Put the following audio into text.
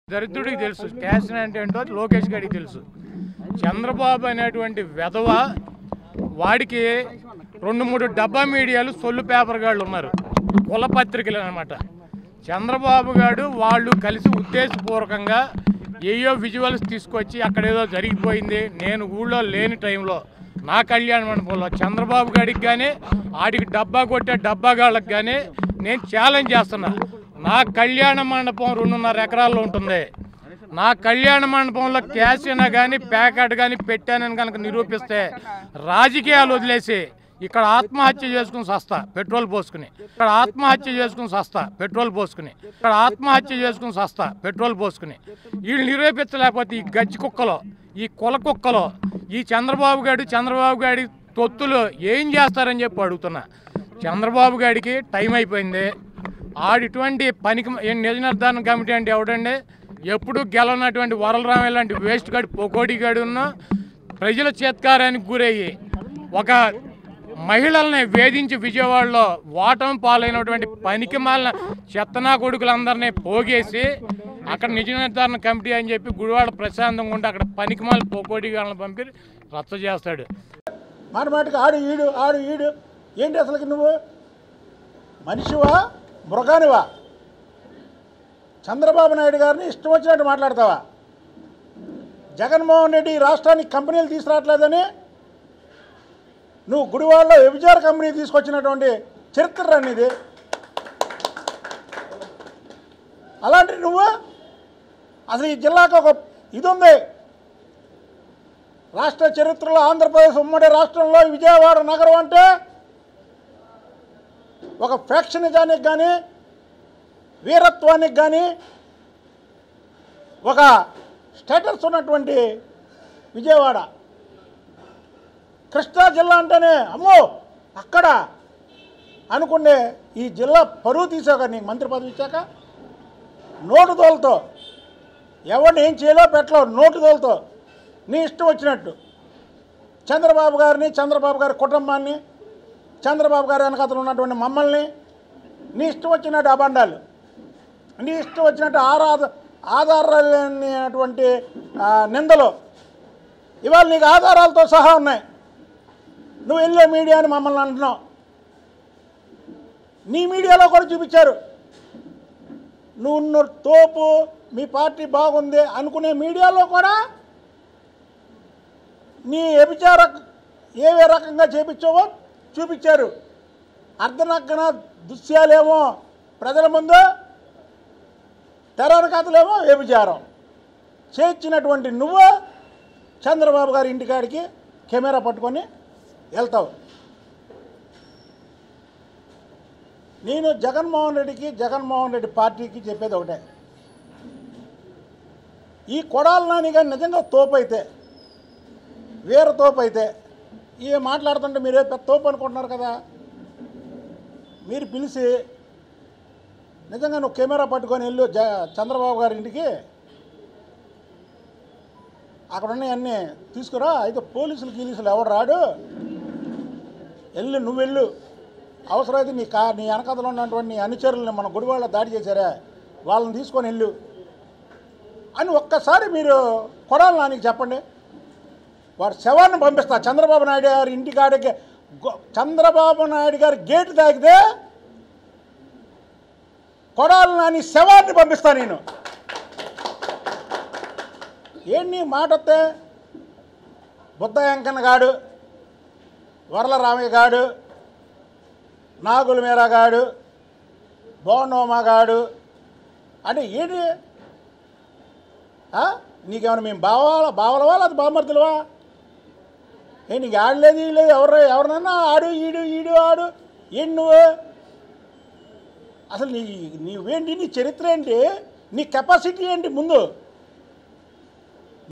దరిద్రుడికి తెలుసు స్టేషన్ అంటే ఏంటో లోకేష్ గారికి తెలుసు చంద్రబాబు అనేటువంటి వెధవ వాడికి రెండు మూడు డబ్బా మీడియాలు సొల్లు పేపర్ గాళ్ళు ఉన్నారు కుల పత్రికలు అనమాట చంద్రబాబు గారు వాళ్ళు కలిసి ఉద్దేశపూర్వకంగా ఏయో విజువల్స్ తీసుకొచ్చి అక్కడ ఏదో జరిగిపోయింది నేను ఊళ్ళో లేని టైంలో నా కళ్యాణ మండపంలో చంద్రబాబు గారికి కానీ ఆడికి డబ్బా కొట్టే డబ్బాగాళ్ళకి కానీ నేను ఛాలెంజ్ చేస్తున్నా నా కళ్యాణ మండపం రెండున్నర ఎకరాల్లో ఉంటుంది నా కళ్యాణ మండపంలో క్యాష్ అయినా కానీ ప్యాకెట్ కానీ పెట్టానని కనుక నిరూపిస్తే రాజకీయాలు వదిలేసి ఇక్కడ ఆత్మహత్య చేసుకుని సస్తా పెట్రోల్ పోసుకుని ఇక్కడ ఆత్మహత్య చేసుకుని సస్తా పెట్రోల్ పోసుకుని ఇక్కడ ఆత్మహత్య చేసుకుని సస్తా పెట్రోల్ పోసుకుని వీళ్ళు నిరూపించలేకపోతే ఈ గజ్జి కుక్కలో ఈ కుల కుక్కలో ఈ చంద్రబాబు గారు చంద్రబాబు గారి తొత్తులు ఏం చేస్తారని చెప్పి అడుగుతున్నా చంద్రబాబు గారికి టైం అయిపోయింది ఆడిటువంటి పనికి ఏం నిజ నిర్ధారణ కమిటీ అంటే ఎవడండి ఎప్పుడు గెలవనటువంటి వరలరామయ్య లాంటి వేస్ట్ గాడి పొకోడి గాడి ఉన్న ప్రజల చేత్కారానికి గురయ్యి ఒక మహిళల్ని వేధించి విజయవాడలో ఓటమి పాలైనటువంటి పనికి మాలిన చెత్తనా కొడుకులందరినీ పోగేసి అక్కడ నిజ నిర్ధారణ కమిటీ అని చెప్పి గుడివాడ ప్రశాంతంగా ఉంటే అక్కడ పనికి మాలి పొకోడి గాళ్ళని పంపి రచ్చ చేస్తాడు మాట మాటకి ఆడు ఈడు ఆడు ఈడు ఏంటి అసలుకి నువ్వు మనిషివా మృగానివా చంద్రబాబు నాయుడు గారిని ఇష్టం వచ్చినట్టు మాట్లాడతావా జగన్మోహన్ రెడ్డి ఈ రాష్ట్రానికి కంపెనీలు తీసుకురావట్లేదని నువ్వు గుడివాడలో వ్యభిచార కంపెనీ తీసుకొచ్చినటువంటి చరిత్ర అనేది అలాంటి నువ్వు అసలు ఈ జిల్లాకు ఒక ఇది ఉంది రాష్ట్ర చరిత్రలో ఆంధ్రప్రదేశ్ ఉమ్మడి రాష్ట్రంలో ఈ విజయవాడ నగరం అంటే ఒక ఫ్యాక్షనిజానికి కానీ వీరత్వానికి కానీ ఒక స్టేటస్ ఉన్నటువంటి విజయవాడ కృష్ణా జిల్లా అంటేనే అమ్మో అక్కడ అనుకునే ఈ జిల్లా పరువు తీసాక నీకు మంత్రి పదవి ఇచ్చాక నోటు దోలతో ఎవరిని ఏం చేయాలో పెట్టలో నోటు దోలతో నీ ఇష్టం వచ్చినట్టు చంద్రబాబు గారిని చంద్రబాబు గారి కుటుంబాన్ని చంద్రబాబు గారి వెనకతలు ఉన్నటువంటి మమ్మల్ని నీ ఇష్టం వచ్చినట్టు అబండాలు నీ ఇష్టం వచ్చినట్టు ఆరాధ ఆధారాలు లేనటువంటి ఆ, నిందలు ఇవాళ నీకు ఆధారాలతో సహా ఉన్నాయి నువ్వు వెళ్ళే మీడియా అని మమ్మల్ని అంటున్నావు నీ మీడియాలో కూడా చూపించారు నువ్వు ఉన్న తోపు మీ పార్టీ బాగుంది అనుకునే మీడియాలో కూడా నీ వ్యభిచార ఏ ఏ రకంగా చేపించావో చూపించారు అర్ధనగ్గన దృశ్యాలేమో ప్రజల ముందు తెరన కథలేమో వ్యభిచారం చేర్చినటువంటి నువ్వు చంద్రబాబు గారి ఇంటికాడికి కెమెరా పట్టుకొని వెళ్తావు నేను జగన్మోహన్ రెడ్డికి జగన్మోహన్ రెడ్డి పార్టీకి చెప్పేది ఒకటే ఈ కొడాల నాని గారు నిజంగా తోపు అయితే వీర తోపు అయితే ఇవి మాట్లాడుతుంటే మీరే పెద్ద తోపు అనుకుంటున్నారు కదా మీరు పిలిచి నిజంగా నువ్వు కెమెరా పట్టుకొని వెళ్ళు జ చంద్రబాబు గారి ఇంటికి అక్కడ ఉన్నాయన్నీ తీసుకురా అయితే పోలీసులు గీలీసులు ఎవడు రాడు వెళ్ళు నువ్వు వెళ్ళు అవసరమైతే నీ కా నీ వెనకథలో ఉన్నటువంటి నీ అనుచరులను మన గుడివాళ్ళ దాడి చేశారా వాళ్ళని తీసుకొని వెళ్ళు అని ఒక్కసారి మీరు కొడాలి నానికి చెప్పండి వాడు శవాన్ని పంపిస్తా చంద్రబాబు నాయుడు గారి ఇంటికాడికి గో- చంద్రబాబు నాయుడు గారి గేటు తాకితే కొడాలి నాని శవాన్ని పంపిస్తా నేను ఏంటి మాట వస్తే బుద్ధ వెంకన్న గాడు వరల రామయ్య గాడు నాగుల మీరా గాడు బోనోమా గాడు అంటే ఏంటి ఆ? నీకేమైనా మేము బావాల బావలవా లేదా బామర్దులవా ఏ నీకు ఆడలేదు ఈ లేదు ఎవరు ఎవరినన్నా ఆడు ఈడు ఈడు ఆడు ఏంటి నువ్వు అసలు నీ నీవేంటి నీ చరిత్ర ఏంటి నీ కెపాసిటీ ఏంటి ముందు